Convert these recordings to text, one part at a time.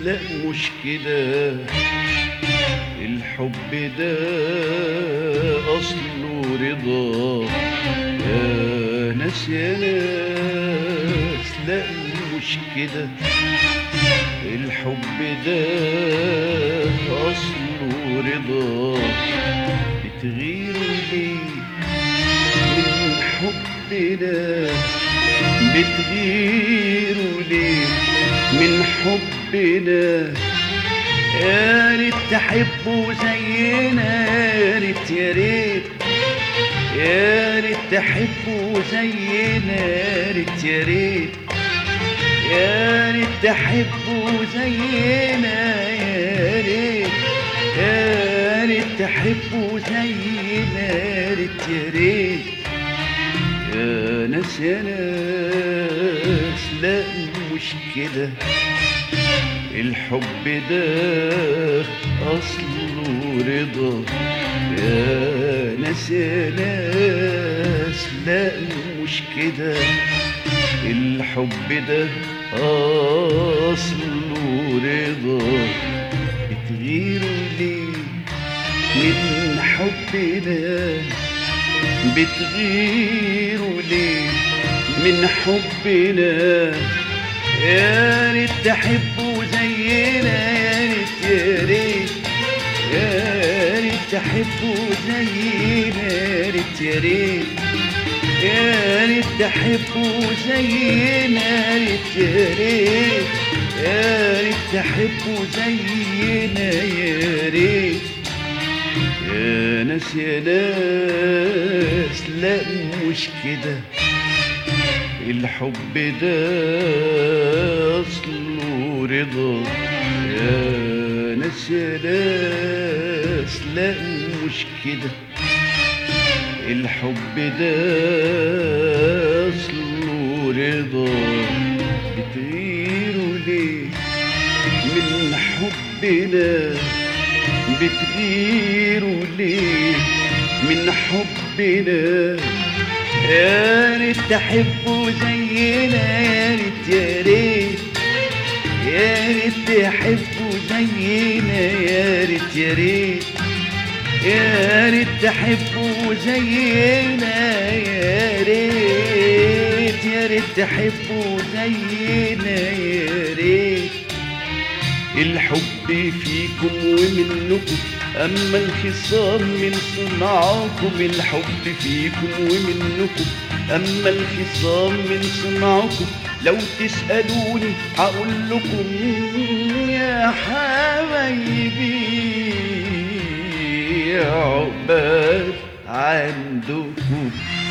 لا مش كده الحب ده أصله رضا يا ناس يا ناس لا مش كده الحب ده أصله رضا بتغيروا ليه من حبنا بتغيروا ليه من حبنا يا ريت تحبوا زينا يا ريت يا ريت يا ريت تحبوا زينا يا ريت يا ريت يا ريت تحبوا زينا يا ريت يا ريت تحبوا زينا يا ريت يا ريت يا ناس يا ناس لا مش كده الحب ده أصله رضا يا ناس يا ناس لا مش كده الحب ده أصله رضا بتغيروا ليه من حبنا بتغيروا ليه من حبنا يا ريت تحبوا زينا يا ريت يا ريت يا ريت تحبوا زينا يا ريت يا ريت يا ريت تحبوا زينا يا ريت يا ريت يا ريت تحبوا زينا يا ريت يا ناس يا ناس لا مش كده الحب ده أصله رضا يا ناس يا ناس لا مش كده الحب ده أصله رضا بتغيروا ليه من حبنا بتغيروا ليه من حبنا يا ريت تحبوا زينا يا ريت يا ريت يا ريت تحبوا زينا يا ريت يا ريت يا ريت تحبوا زينا يا ريت يا ريت تحبوا زينا يا ريت الحب فيكم ومنكم أما الخصام من صنعكم الحب فيكم ومنكم أما الخصام من صنعكم لو تسألوني هقول لكم يا حبايبي عقبال عندكم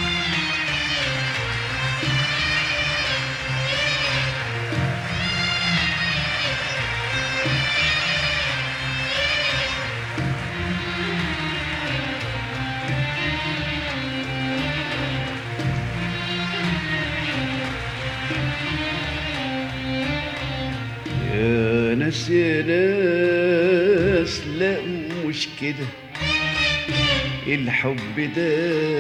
يا ناس يا ناس لا مش كده الحب ده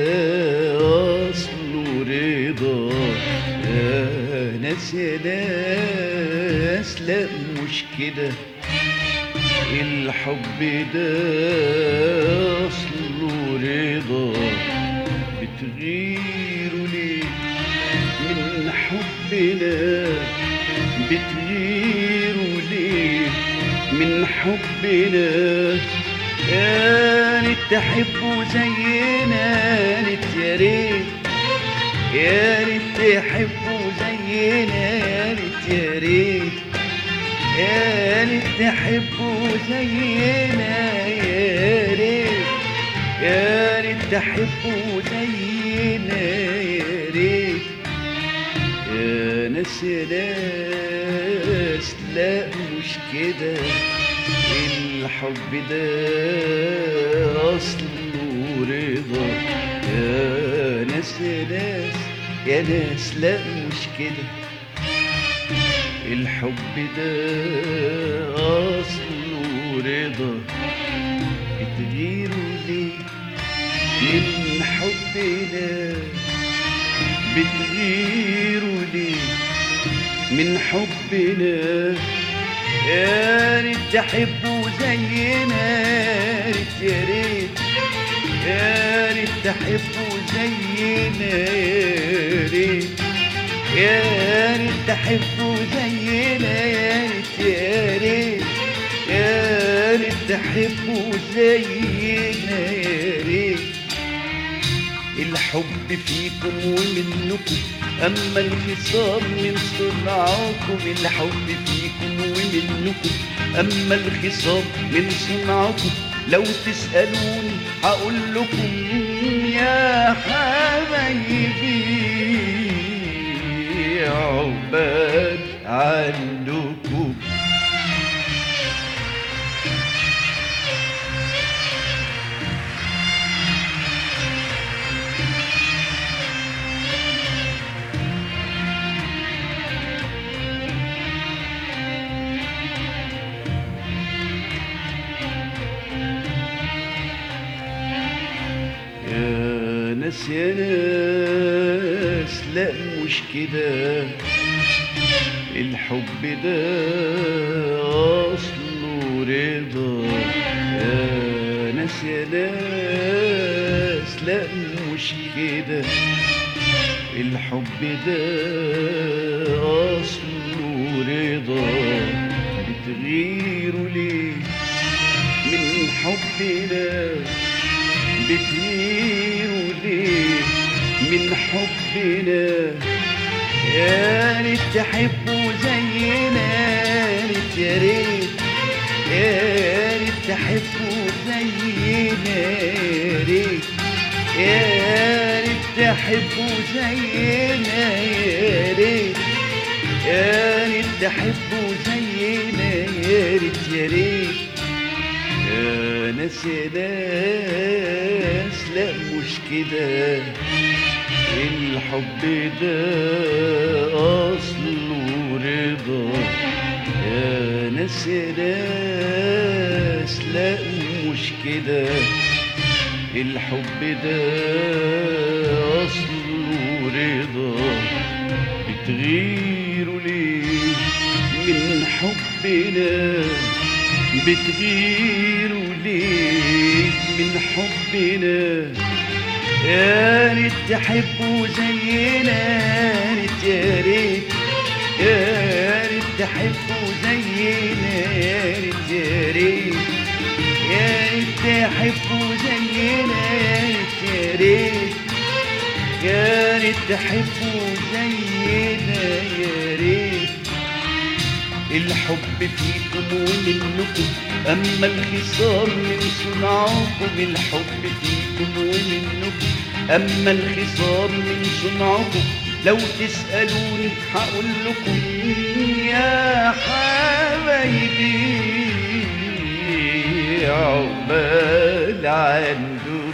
أصله رضا يا ناس يا ناس لا مش كده الحب ده أصله رضا بتغيروا ليه من حبنا بتغيروا ليه من حبنا يا ريت تحبوا زينا يا ريت يا ريت يا ريت تحبوا زينا يا ريت يا ريت يا ريت تحبوا زينا يا ريت يا ريت تحبوا زينا يا ريت يا ناس يا ناس لا مش كده الحب ده أصله رضا يا ناس يا ناس يا ناس لا مش كده الحب ده أصله رضا بتغيروا ليه من حبنا بتغيروا ليه من حبنا يا تحبوا زينا يا ريت يا ريت يا ريت تحبوا زينا يا ريت يا ريت تحبوا زينا يا ريت يا ريت يا ريت تحبوا زينا يا ريت الحب فيكم ومنكم أما الخصام من صنعكم الحب فيكم ومنكم أما الخصام من صنعكم لو تسألوني هقول لكم يا حبايبي عقبال عندكم يا ناس يا ناس لا مش كده الحب ده أصله رضا يا ناس يا ناس لا مش كده الحب ده أصله رضا بتغيروا ليه من حبنا بتغيروا ليه من حبنا يا ريت تحبوا زينا يا ريت يا ريت يا ريت تحبوا زينا يا ريت يا ريت تحبوا زينا يا ريت يا ريت تحبوا زينا يا ريت يا ريت يا ناس يا ناس لا مش كده الحب ده أصله رضا يا ناس يا ناس لا مش كده الحب ده أصله رضا بتغيروا ليه من حبنا بتغيروا ليه من حبنا يا ريت تحبوا زينا يا ريت يا ريت يا ريت تحبوا زينا يا ريت يا ريت يا ريت تحبوا زينا يا ريت يا ريت يا ريت تحبوا زينا يا ريت الحب فيكم ومنكم أما الخصام من صنعكم الحب فيكم ومنكم أما الخصام من صنعكم لو تسألوني هقول لكم يا حبايبي عقبال عندكم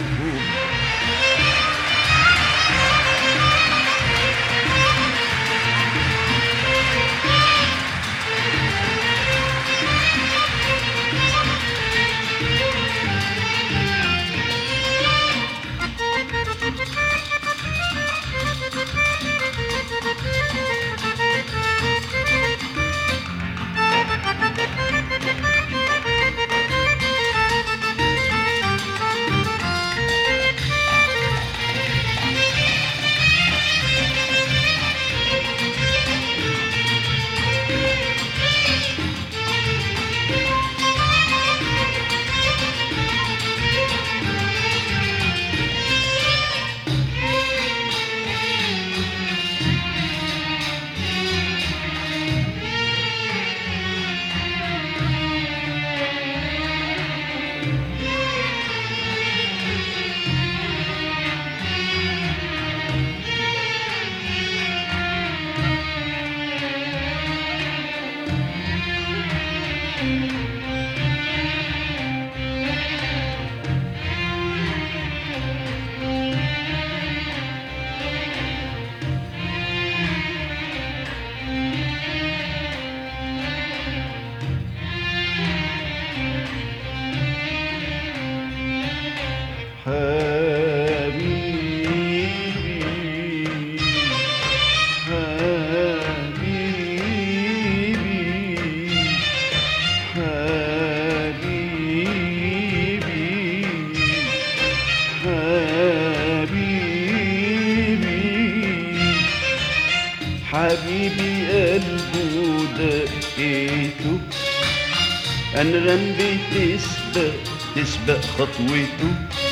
أنغام بتسبق تسبق خطوته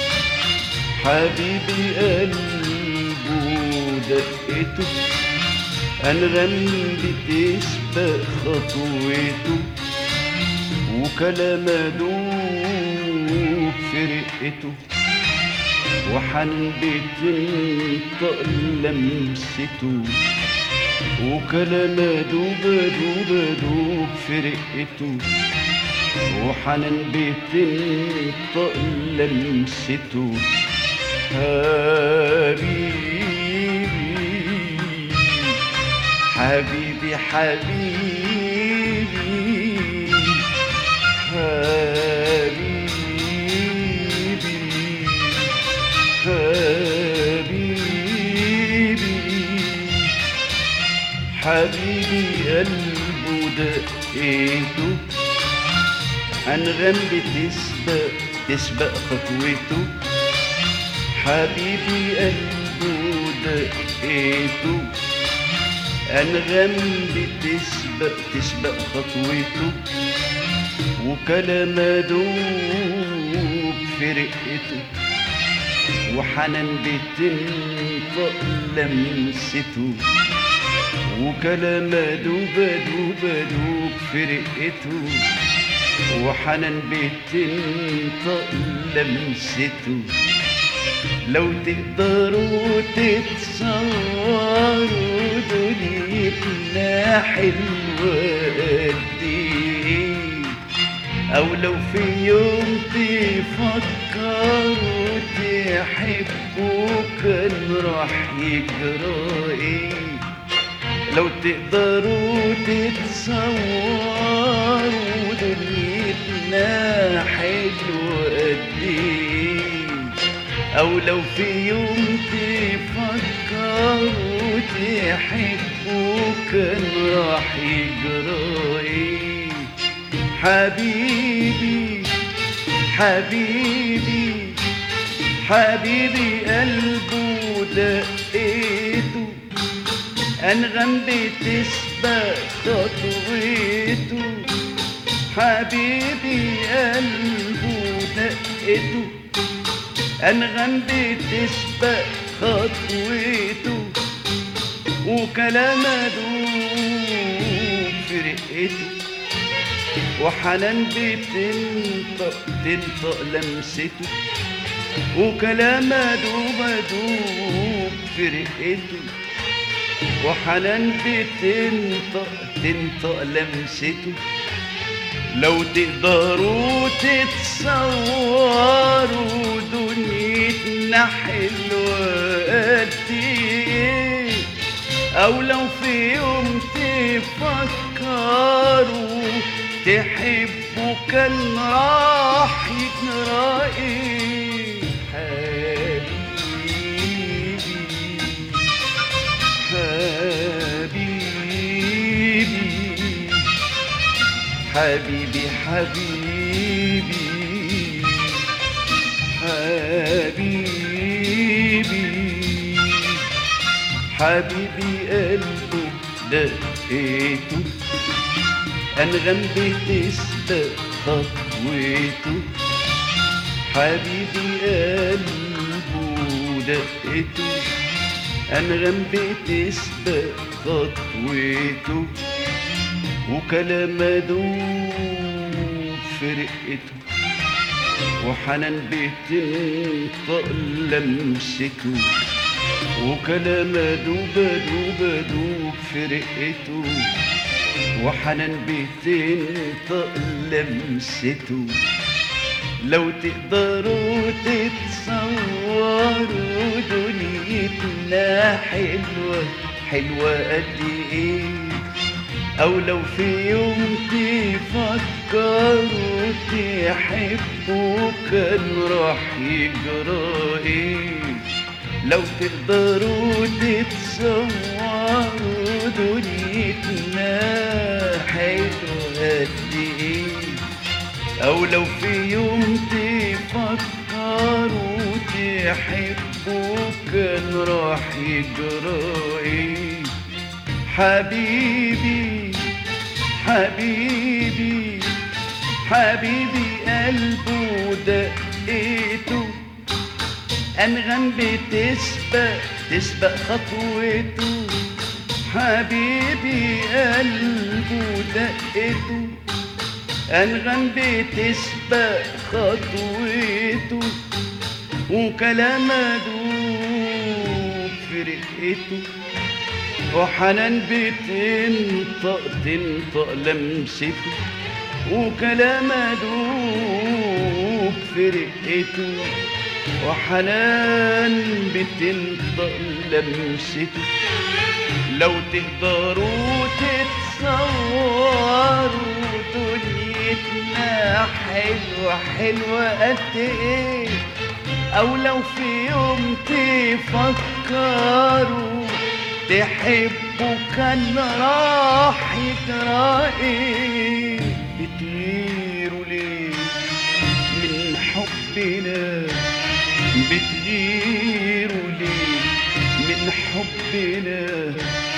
حبيبي قلبه دقته أنغام بتسبق خطوته وكلام دوب في رقته وحن بتنطق لمسته وكلام دوب دوب دوب في رقته وحنان بتنطق لمسته حبيبي حبيبي حبيبي حبيبي حبيبي حبيبي قلبه دقيته أنغام بتسبق تسبق خطوته حبيبي قلبه دقيته أنغام بتسبق تسبق خطوته وكلام دوب في رقته وحنان بتنطق لمسته وكلام دوب دوب دوب في رقته وحنان بتنطق لمسته لو تقدروا تتصوروا دنيتنا حلوة قد ايه او لو في يوم تفكروا تحبوا كان راح يجرى ايه لو تقدروا تتصوروا دنيتنا حلوة قد ايه او لو في يوم تفكروا تحبوا كان راح يجرى ايه حبيبي حبيبي حبيبي قلبه دقيته أنغم بتسبق خطوته حبيبي قلبه دقته أنغم بتسبق خطوته وكلام دوب في رقته وحنان بتنطق تنطق لمسته وكلام دوب دوب في رقته وحنان بتنطق تنطق لمسته لو تقدروا تتصوروا دنيتنا حلوة قد ايه او لو في يوم تفكروا تحبوا كان راح يجرى ايه حبيبي حبيبي حبيبي حبيبي حبيبي قلبه دقيته أنغم بتسبق خطوته حبيبي قلبه دقته أنغم بتسبق خطوته وكلام دوب في رقته وحنان بتنطق لمسته وكلام دوب دوب دوب في رقته وحنان بتنطق لمسته لو تقدروا تتصوروا دنيتنا حلوة حلوة قد ايه او لو في يوم تفكروا تحبوا كان راح يجرى ايه لو تقدروا تتصوروا دنيتنا حلوة قد ايه او لو في يوم تفكروا تحبوا كان راح يجرى ايه حبيبي حبيبي حبيبي قلبه دقيته أنغم بتسبق تسبق خطوته حبيبي قلبه دقته أنغم بتسبق خطوته وكلام دوب في رقته وحنان بتنطق تنطق لمسته وكلام دوب في رقته وحنان بتنطق لمسته لو تقدروا تتصوروا دنيتنا حلوة حلوة قد ايه او لو في يوم تفكروا تحبوا كان راح يجرى ايه بتغيروا ليه من حبنا بتغيروا ليه من حبنا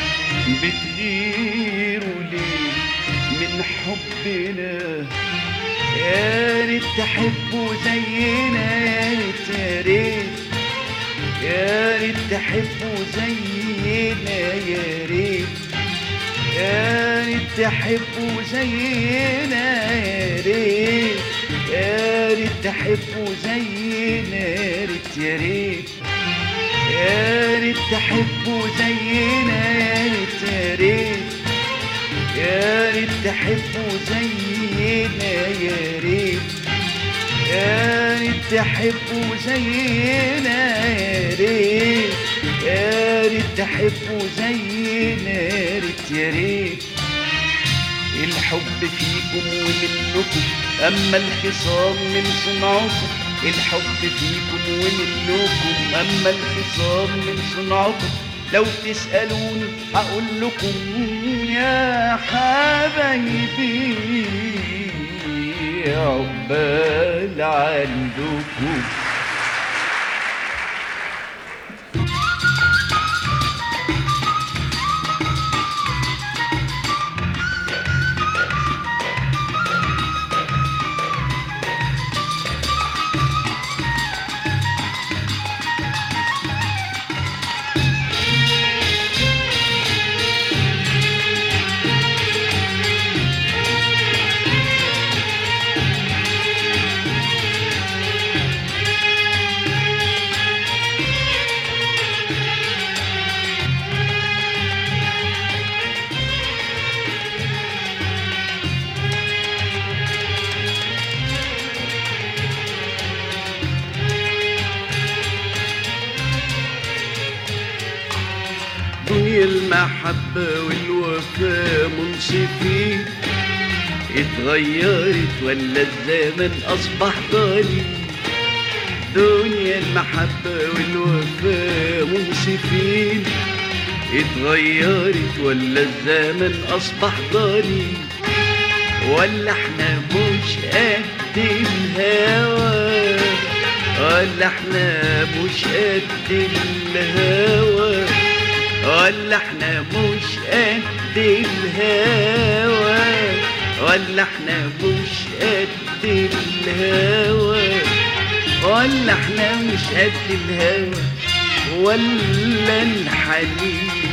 بتغيروا ليه من حبنا يا ريت تحبوا زينا يا ريت يا ريت يا ريت تحبوا زينا يا ريت يا ريت تحبوا زينا يا ريت يا ريت تحبوا زينا يا ريت يا ريت يا ريت تحبوا زينا يا ريت يا ريت يا ريت تحبوا زينا يا ريت يا ريت تحبوا زينا يا ريت يا ريت تحبوا زينا يا ريت يا ريت الحب فيكم ومنكم أما الخصام من صنعكم الحب فيكم ومنكم أما الخصام من صنعكم لو تسألوني هقول لكم يا حبايبي عقبال عندكم دنيا المحبة والوفاء منصفين اتغيرت ولا الزمن أصبح ضليل دنيا المحبة والوفاء منصفين اتغيرت ولا الزمن أصبح ضليل ولا احنا مش قد الهوى ولا احنا مش قد الهوى ولا احنا مش قد الهوى ولا احنا مش قد الهوى ولا احنا مش قد الهوى ولا الحنين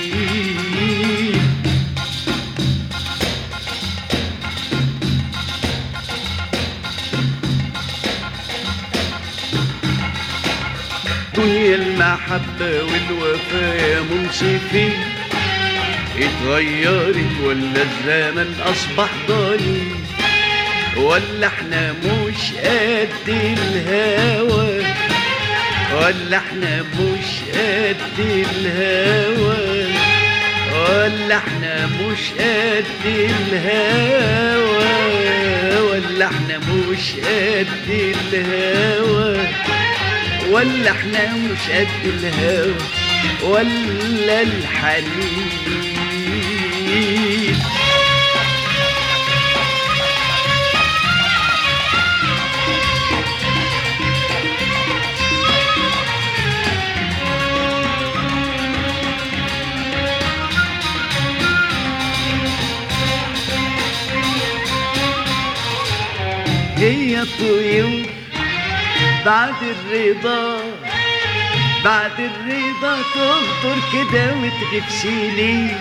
دنيا المحبة والوفاء منصفين اتغيرت ولا الزمن أصبح ضليل ولا احنا مش قد الهوى ولا احنا مش قد الهوى ولا احنا مش قد الهوى ولا احنا مش قد الهوى ولا احنا مش قد الهوى ولا الحنين هي الطيور بعد الرضا بعد الرضا تغدر كده وتغيب سنين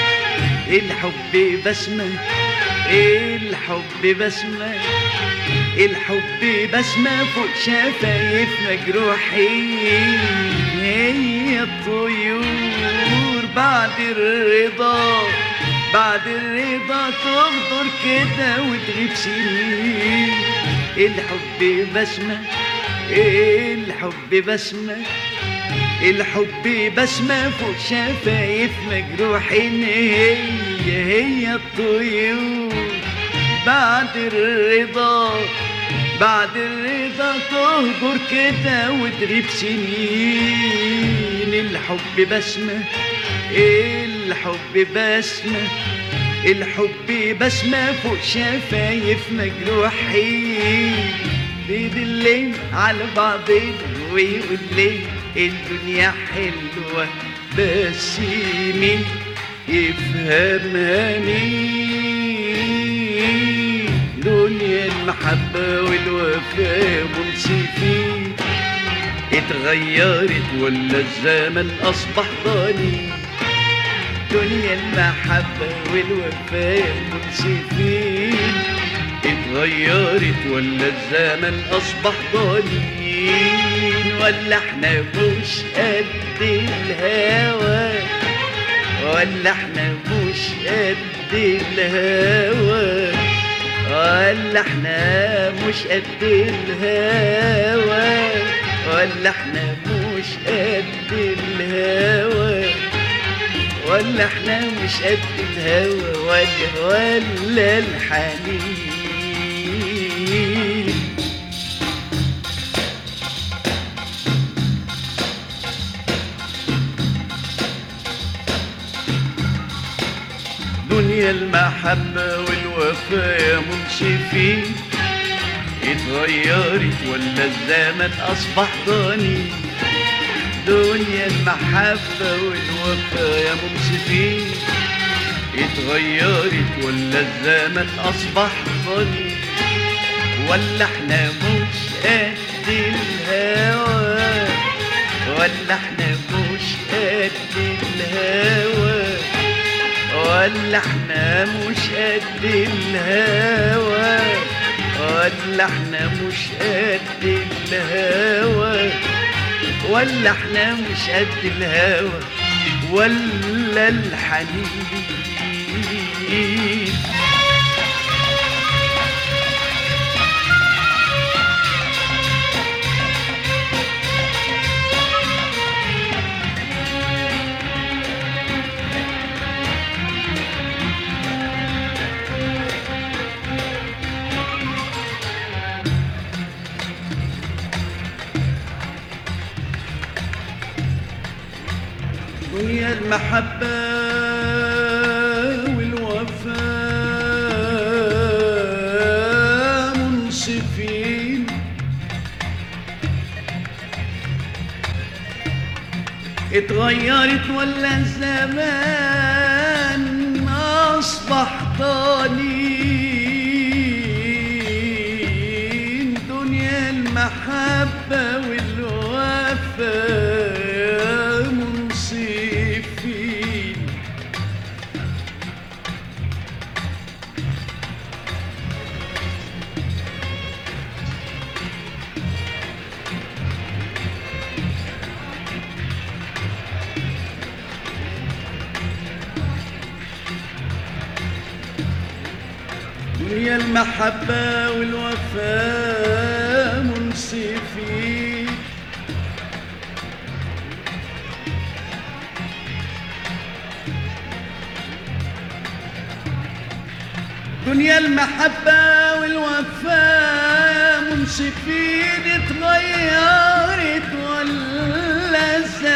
الحب بسمة الحب بسمة الحب بسمة فوق شفايف مجروحين هي الطيور بعد الرضا بعد الرضا تغدر كده وتغيب سنين الحب بسمة الحب بسمة الحب بسمة فوق شفايف مجروحين هي هي الطيور بعد الرضا بعد الرضا تهجر كده وتغيب سنين الحب بسمة الحب بسمة الحب بسمة فوق شفايف مجروحين بيدلين على بعضين ويقول لي الدنيا حلوة بس مين يفهمها مين دنيا المحبة والوفاء منصفين اتغيرت ولا الزمن أصبح ضنين دنيا المحبة والوفاء منصفين اتغيرت ولا الزمن أصبح ضنين ولا احنا مش قد الهوى ولا احنا مش قد الهوى ولا احنا مش قد الهوى ولا احنا مش قد الهوى ولا احنا مش قد الهوى ولا ولا الحنين دنيا المحبة والوفاء منشفين اتغيرت ولا الزمن أصبح ضنين دنيا المحبة والوفاء يا منصفين اتغيرت ولا الزمن أصبح ضنين ولا احنا مش قد الهوى ولا احنا مش قد الهوى ولا احنا مش قد الهوى ولا احنا مش قد الهوى ولا احنا مش قد الهوى ولا الحنين دنيا المحبة والوفاء منصفين اتغيرت ولا الزمان أصبح ضنين دنيا المحبة والوفاء منصفين دنيا المحبة والوفاء منصفين دنيا المحبة والوفاء منصفين اتغيرت ولا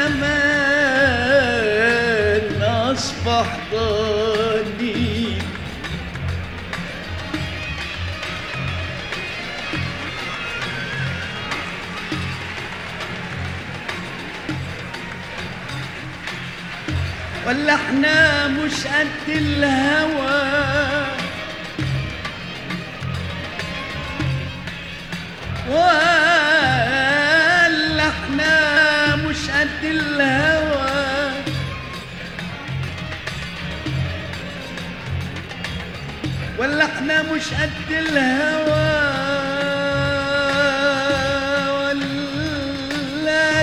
الزمان أصبح ضنين ولا احنا مش قد الهوى ولا احنا مش قد الهوى ولا احنا مش قد الهوى ولا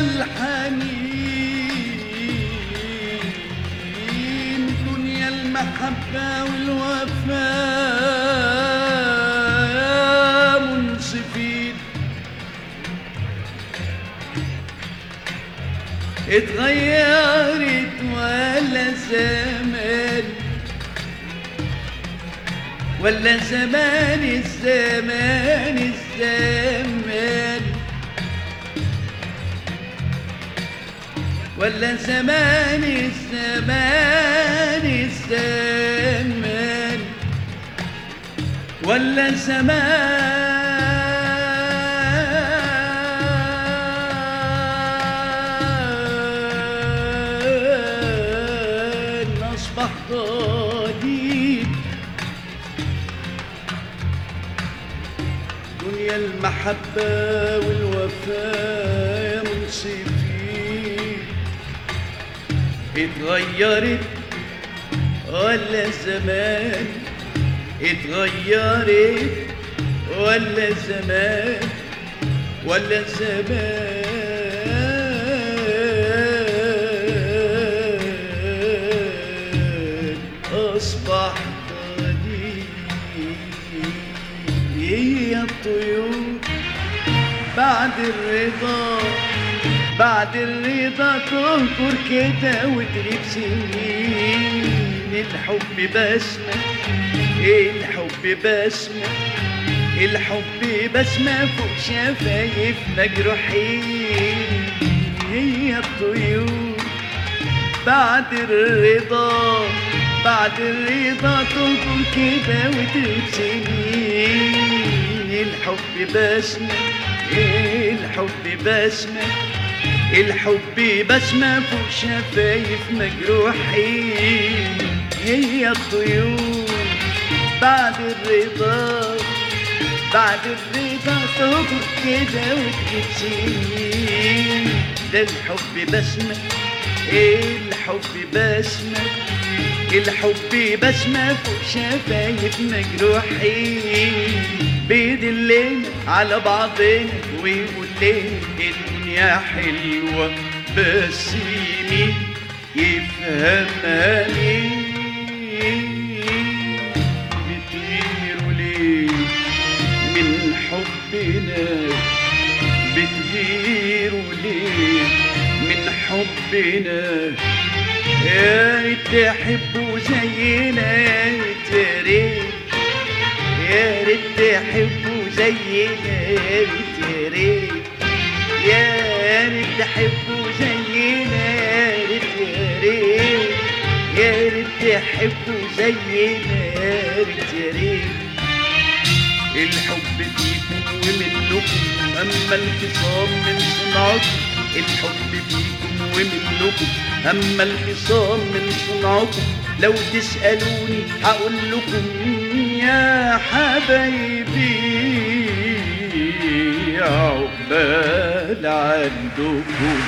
الحنين دنيا المحبة والوفاء منصفين اتغيرت ولا زمان ولا زمان الزمان الزمان ولا زمان الزمان الزمان ولا زمان أصبح قديم دنيا المحبة والوفاء منصفين اتغيرت ولا زمان اتغيرت ولا زمان ولا زمان أصبح قديم هي الطيور بعد الرضا بعد الرضا تهجر كده وتغيب سنين الحب بسمة الحب بسمة الحب بسمة فوق شفايف مجروحين هي الطيور بعد الرضا بعد الرضا تهجر كده وتغيب سنين الحب بسمة الحب بسمة الحب بسمة فوق شفايف مجروحين هي الطيور بعد الرضا بعد الرضا تهجر كده وتجيب سنين ده الحب بسمة الحب بسمة الحب بسمة فوق شفايف مجروحين بيدلنا على بعضنا ويقول لنا الدنيا حلوة بس مين يفهمها مين بتغيروا ليه من حبنا بتغيروا ليه من حبنا يا ريت تحبوا زينا يا ريت يا ريت تحبوا زينا يا ريت يا ريت يا ريت تحبوا زينا يا ريت يا ريت يا ريت تحبوا زينا يا ريت يا ريت الحب فيكم ومنكم أما الخصام من صنعكم الحب فيكم ومنكم أما الخصام من صنعكم لو تسألوني هقول لكم يا حبايبي عقبال عندكم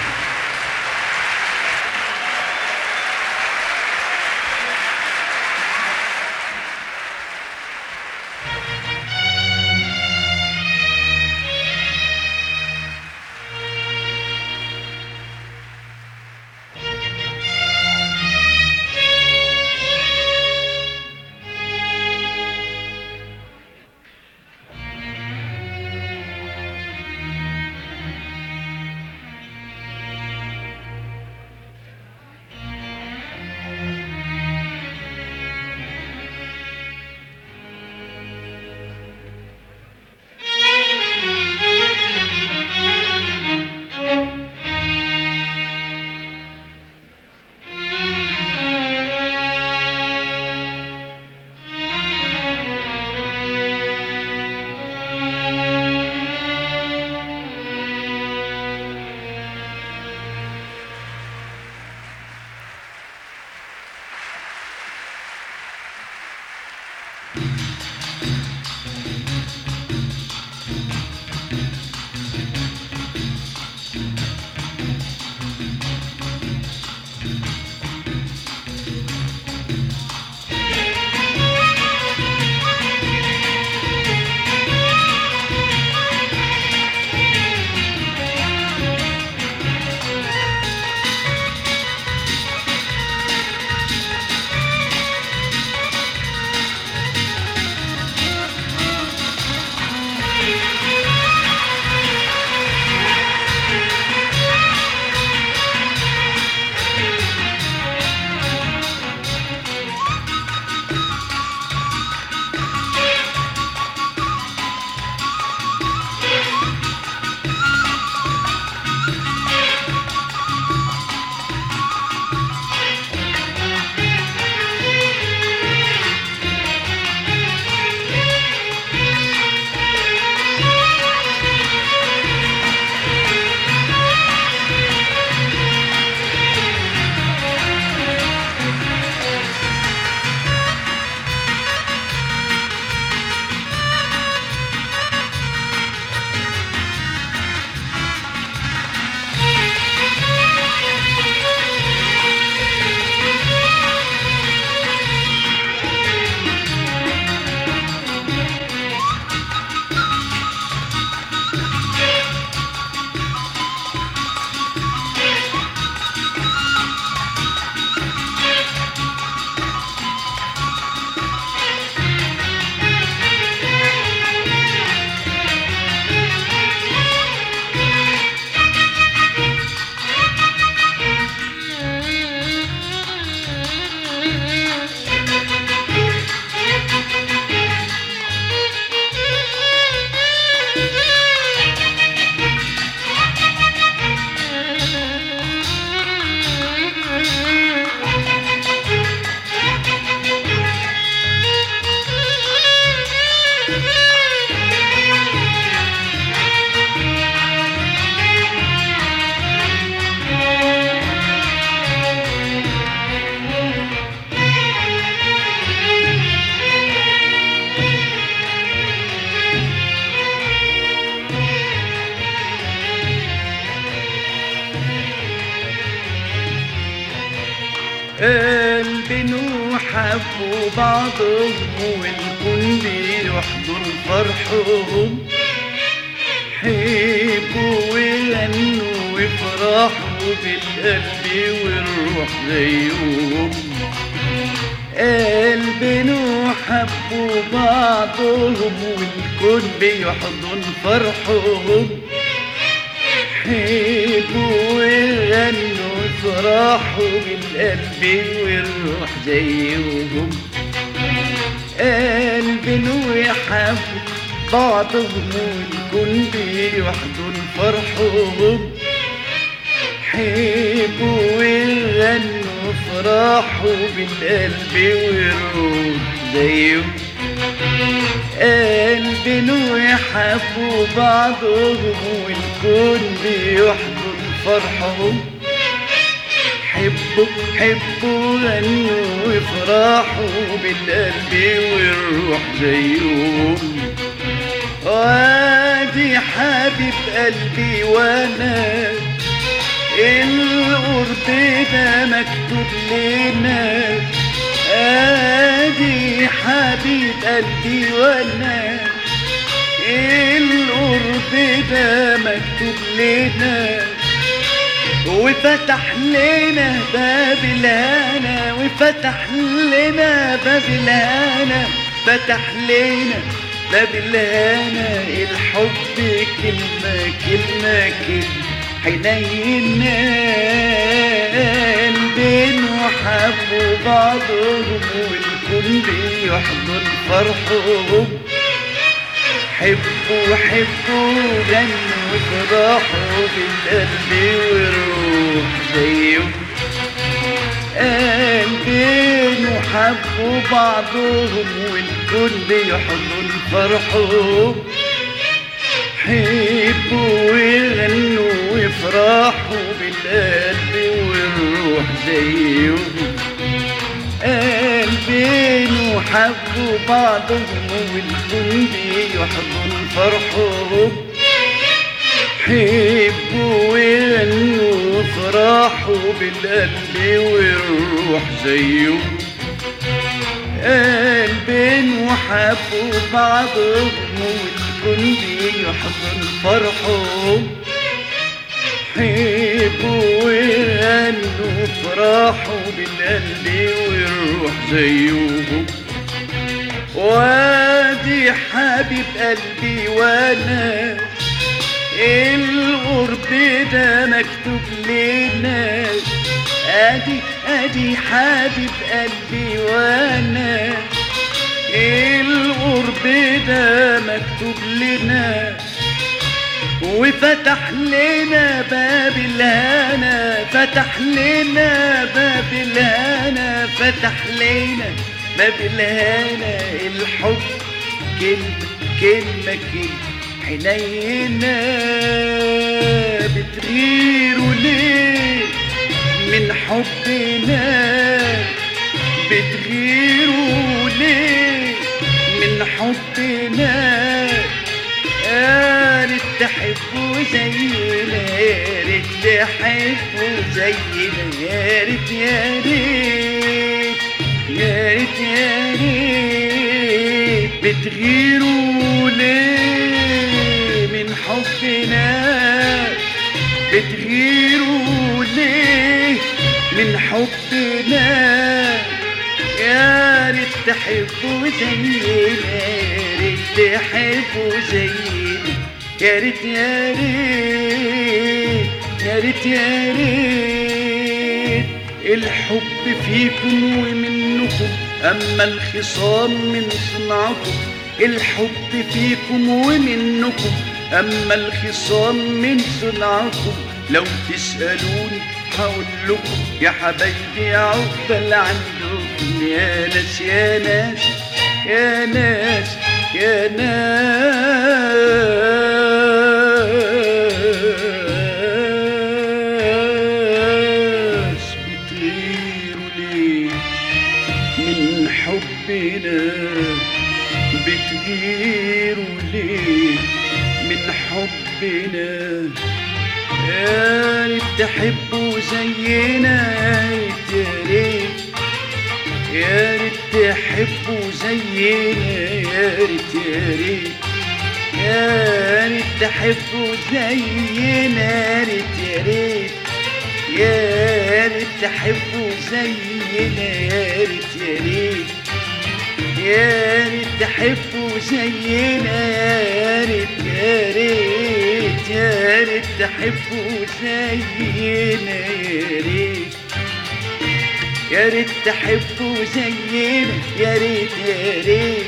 قلبنا حبوا بعضهم والكون بيحضن فرحهم حبوا وغنوا وافرحوا بالقلب والروح زيهم قلبنا حبوا بعضهم والكون بيحضن فرحهم حبوا وغنوا وافرحوا بالقلب والروح زيهم قلبنا يحبوا بعضهم والكون بيحضن فرحهم حبوا وغنوا وافرحوا بالقلب والروح زيهم قلبنا يحبوا بعضهم والكون بيحضن فرحهم حبوا حبوا غنوا وافرحوا بالقلب والروح زيهم وادي حبيب قلبي وانا القرب ده مكتوب لنا ادي حبيب قلبي وانا القرب ده مكتوب لنا وفتح لنا باب الهنا وفتح لنا باب الهنا فتح لنا باب الهنا الحب كلمة كلمة كلمة حنين قلبين وحبوا بعضهم والكل بيحضن فرحهم حبوا حبوا غنوا وافرحوا بالقلب والروح زيهم قلبين وحبوا بعضهم والكل بيحضن فرحهم حبوا وغنوا وافرحوا بالقلب والروح زيهم قلبين وحبوا بعضهم والكون بيحضن فرحهم حبوا وغنوا وافرحوا بالقلب والروح زيهم قلبين وحبوا بعضهم والكون بيحضن فرحهم حبوا وغنوا وافرحوا بالقلب والروح زيهم وادي حبيب قلبي وانا القرب ده مكتوب لنا ادي ادي حبيب قلبي وانا القرب ده مكتوب لنا وفتح لنا باب الهنا فتح لنا باب الهنا فتح لنا باب الهنا الحب كلمة كلمة كلمة حنينة بتغيروا ليه من حبنا بتغيروا ليه من حبنا يا ريت تحبوا زينا يا ريت تحبوا زينا يا ريت يا ريت يا ريت يا ريت بتغيروا ليه من حبنا بتغيروا ليه من حبنا يا ريت تحبوا زينا يا ريت تحبوا زينا يا ريت يا ريت يا ريت يا ريت الحب فيكم ومنكم أما الخصام من صنعكم الحب فيكم ومنكم أما الخصام من صنعكم لو تسألوني هقول لكم يا حبايبي عقبال عندكم يا ناس يا ناس يا ناس يا ناس بتغيروا ليه من حبنا بتغيروا ليه من حبنا يا ريت تحبوا زينا يا ريت يا ريت يا ريت تحبوا زينا يا ريت يا ريت يا ريت تحبوا زينا يا ريت يا ريت يا ريت تحبوا زينا يا ريت يا ريت يا ريت تحبوا زينا يا ريت يا ريت يا ريت تحبوا زينا يا ريت يا ريت تحبوا زينا يا ريت يا ريت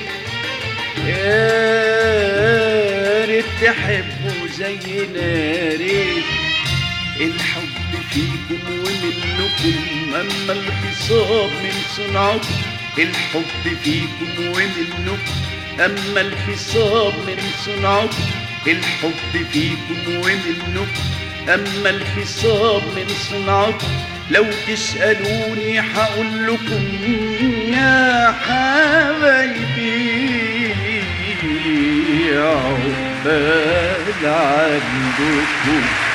يا ريت تحبوا زينا يا ريت الحب فيكم ومنكم أما الخصام من صنعكم الحب فيكم ومنكم أما الخصام من صنعكم الحب فيكم ومنكم أما الخصام من صنعكم لو تسألوني هقول لكم يا حبايبي عقبال عندكم